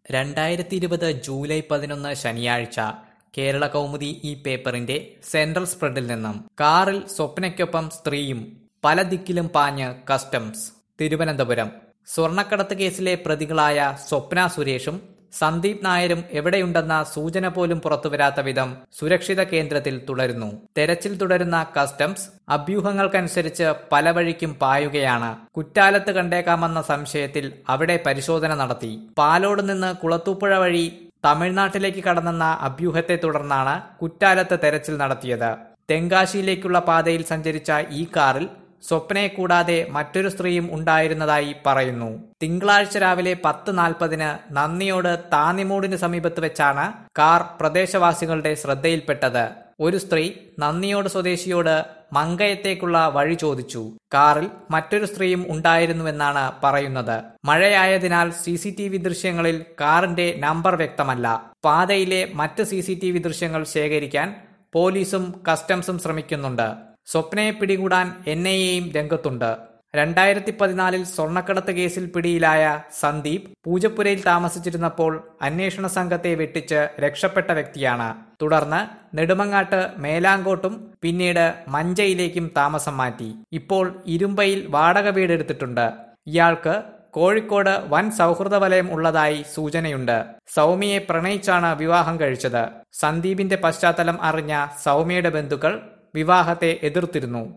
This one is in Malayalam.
രണ്ടായിരത്തി ഇരുപത് ജൂലൈ പതിനൊന്ന് ശനിയാഴ്ച കേരള കൗമുദി ഈ പേപ്പറിന്റെ സെൻട്രൽ സ്പ്രെഡിൽ നിന്നും കാറിൽ സ്വപ്നയ്ക്കൊപ്പം സ്ത്രീയും പല ദിക്കിലും പാഞ്ഞ് കസ്റ്റംസ് തിരുവനന്തപുരം സ്വർണ്ണക്കടത്ത് കേസിലെ പ്രതികളായ സ്വപ്ന സുരേഷും സന്ദീപ് നായരും എവിടെയുണ്ടെന്ന സൂചന പോലും പുറത്തുവരാത്ത വിധം സുരക്ഷിത കേന്ദ്രത്തിൽ തുടരുന്നു തെരച്ചിൽ തുടരുന്ന കസ്റ്റംസ് അഭ്യൂഹങ്ങൾക്കനുസരിച്ച് പല വഴിക്കും പായുകയാണ് കുറ്റാലത്ത് കണ്ടേക്കാമെന്ന സംശയത്തിൽ അവിടെ പരിശോധന നടത്തി പാലോട് നിന്ന് കുളത്തൂപ്പുഴ വഴി തമിഴ്നാട്ടിലേക്ക് കടന്നെന്ന അഭ്യൂഹത്തെ തുടർന്നാണ് കുറ്റാലത്ത് തെരച്ചിൽ നടത്തിയത് തെങ്കാശിയിലേക്കുള്ള പാതയിൽ സഞ്ചരിച്ച ഈ കാറിൽ സ്വപ്നയെ കൂടാതെ മറ്റൊരു സ്ത്രീയും ഉണ്ടായിരുന്നതായി പറയുന്നു തിങ്കളാഴ്ച രാവിലെ പത്ത് നാൽപ്പതിന് നന്ദിയോട് താന്നിമൂടിന് സമീപത്ത് വെച്ചാണ് കാർ പ്രദേശവാസികളുടെ ശ്രദ്ധയിൽപ്പെട്ടത് ഒരു സ്ത്രീ നന്ദിയോട് സ്വദേശിയോട് മങ്കയത്തേക്കുള്ള വഴി ചോദിച്ചു കാറിൽ മറ്റൊരു സ്ത്രീയും ഉണ്ടായിരുന്നുവെന്നാണ് പറയുന്നത് മഴയായതിനാൽ സി സി ടി വി ദൃശ്യങ്ങളിൽ കാറിന്റെ നമ്പർ വ്യക്തമല്ല പാതയിലെ മറ്റ് സി സി ടി വി ദൃശ്യങ്ങൾ ശേഖരിക്കാൻ പോലീസും കസ്റ്റംസും ശ്രമിക്കുന്നുണ്ട് സ്വപ്നയെ പിടികൂടാൻ എൻ ഐ എയും രംഗത്തുണ്ട് രണ്ടായിരത്തി പതിനാലിൽ സ്വർണ്ണക്കടത്ത് കേസിൽ പിടിയിലായ സന്ദീപ് പൂജപ്പുരയിൽ താമസിച്ചിരുന്നപ്പോൾ അന്വേഷണ സംഘത്തെ വെട്ടിച്ച് രക്ഷപ്പെട്ട വ്യക്തിയാണ് തുടർന്ന് നെടുമങ്ങാട്ട് മേലാങ്കോട്ടും പിന്നീട് മഞ്ചയിലേക്കും താമസം മാറ്റി ഇപ്പോൾ ഇരുമ്പയിൽ വാടക വീടെടുത്തിട്ടുണ്ട് ഇയാൾക്ക് കോഴിക്കോട് വൻ സൗഹൃദ വലയം ഉള്ളതായി സൂചനയുണ്ട് സൗമ്യയെ പ്രണയിച്ചാണ് വിവാഹം കഴിച്ചത് സന്ദീപിന്റെ പശ്ചാത്തലം അറിഞ്ഞ സൗമ്യയുടെ ബന്ധുക്കൾ വിവാഹത്തെ എതിർത്തിരുന്നു